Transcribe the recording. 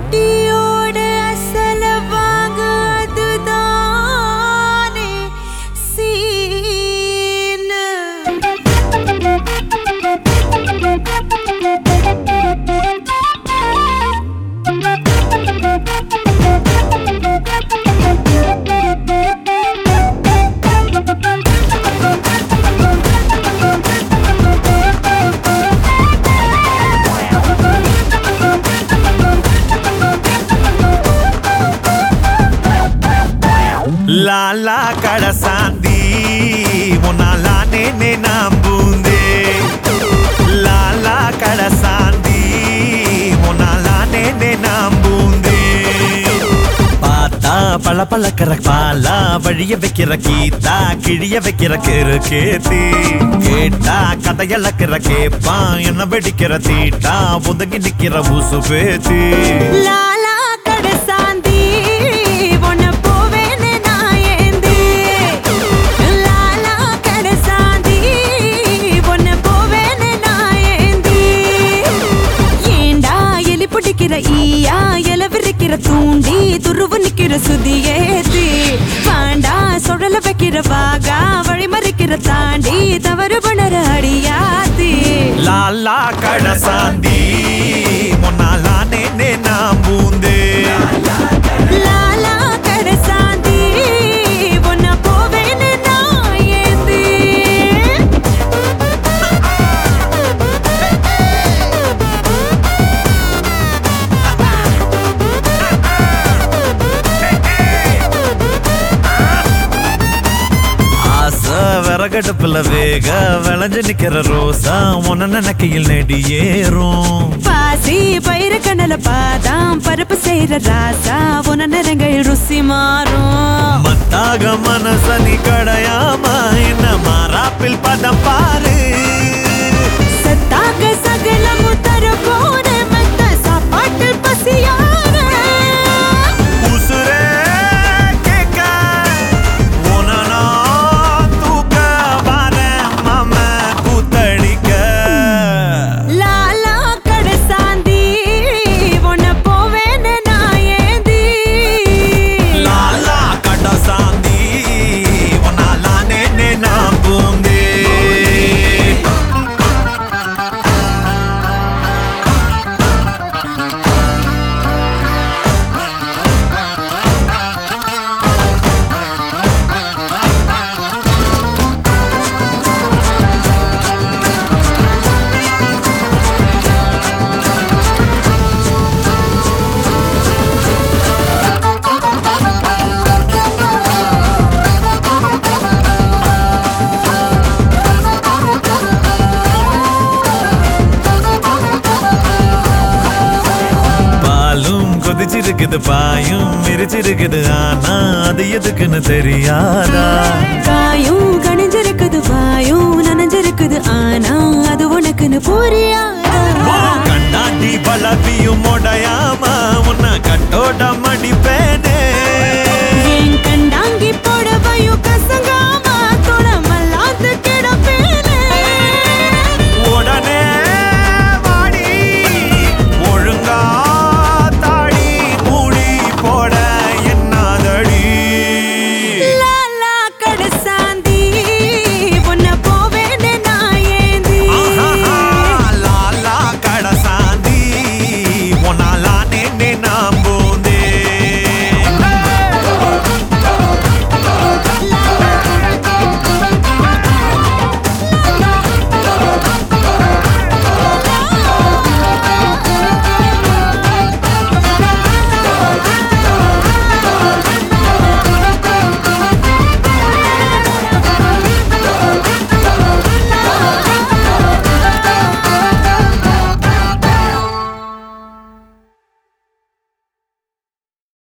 அடியோட அசல வாங்க அதுதானே சீனு லாலா கடசாந்தி உன்னாலா நேனே நம்புந்தே லாலா கடசாந்தி உன்னாலா நேனே நம்புந்தே பார்த்தா பல பழக்கிற பாலா வழிய வைக்கிற கீதா கிழிய வைக்கிற கிரு கேத்தி கேட்டா கதையளக்கிற கேப்பா என்ன வெடிக்கிற தீட்டா ஒதுங்கி நிக்கிற ஊசு பேத்தி லாலா கடசாந்தி உன்னை போவேன்னு நான் ஏந்தி லாலா கடசாந்தி உன்னை போவேன்னு நான் ஏந்தி ஏண்டா எலி பிடிக்கிற ஈயா எலவிருக்கிற தூண்டி துருவு நிக்கிற சுதி ஏத்தி பாண்டா சுழல வைக்கிற வாகா வழிமறிக்கிற தாண்டி தவறு பண்ணற அடியாத்தி லாலா கடசாந்தி முன்னாலா நேனே நான் பூந்தே லாலா கடசாந்தி உன்னை போவேன்னு நான் ஏந்தி ஆசை விறகடுப்புல வேக விளைஞ்சு நிக்கிற ரோசா உன நினைக்கையில் நெடி ஏறும் பாசி பயிர கண்ணல பாதாம் பருப்பு செய்யற ராசா உன நிறங்கள் ருசி மாறும் மத்தாக மனசனி கடையாம என்ன மாறாப்பில் பதம் பாரு சத்தாக சகலமும் தர போன மத்த சாப்பாட்டு பசியார உசுரே கேட்க உன நான் தூக்க வரேன் மாம கூத்தடிக்க லாலா கடசாந்தி உன்னை போவேன்னு நான் ஏந்தி லாலா கடசாந்தி உன்னாலா நேனே நான் பூந்தே பாலும் கொதிச்சிருக்குது பாயும் மிரிச்சிருக்குது ஆனா அது எதுக்குன்னு தெரியாதா காயும் கணிஞ்சிருக்குது வாயும் நனைஞ்சிருக்குது ஆனா அது உனக்குன்னு புரியாதா ஓ கண்ணாடி பலப்பியும் உடையாம உன்னை கட்டோட மடிப்பேனே என் கண்டாங்கி புடவையும் கசங்காம துணமல்லாது கிடப்பேனே உடனே வாடி ஒழுங்கா தாடி மூடி போட என்னாதடி லாலா கடசாந்தி உன்னை போவேன்னு நான் ஏந்தி ஆஹாஹா, லாலா கடசாந்தி உன்னாலா நேனே நான்